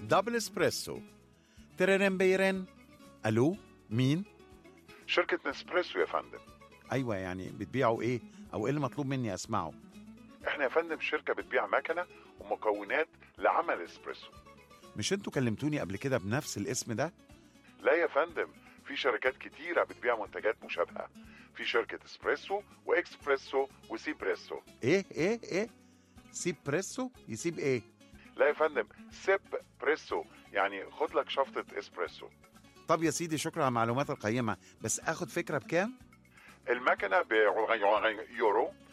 دبل اسبريسو تررن بيرن الو مين شركة نسبريسو يا فندم ايوه يعني بتبيعوا ايه او ايه اللي مطلوب مني اسمعه احنا يا فندم شركة بتبيع مكنة ومكونات لعمل اسبريسو مش انتوا كلمتوني قبل كده بنفس الاسم ده لا يا فندم في شركات كتيرة بتبيع منتجات مشابهة في شركة اسبريسو واكسبريسو وسيبريسو ايه ايه ايه سيب بريسو يسيب ايه لا يا فندم سيب بريسو يعني خد لك شفطة اسبريسو طب يا سيدي شكرا على المعلومات القيمة بس اخد فكرة بكام المكنة ب يورو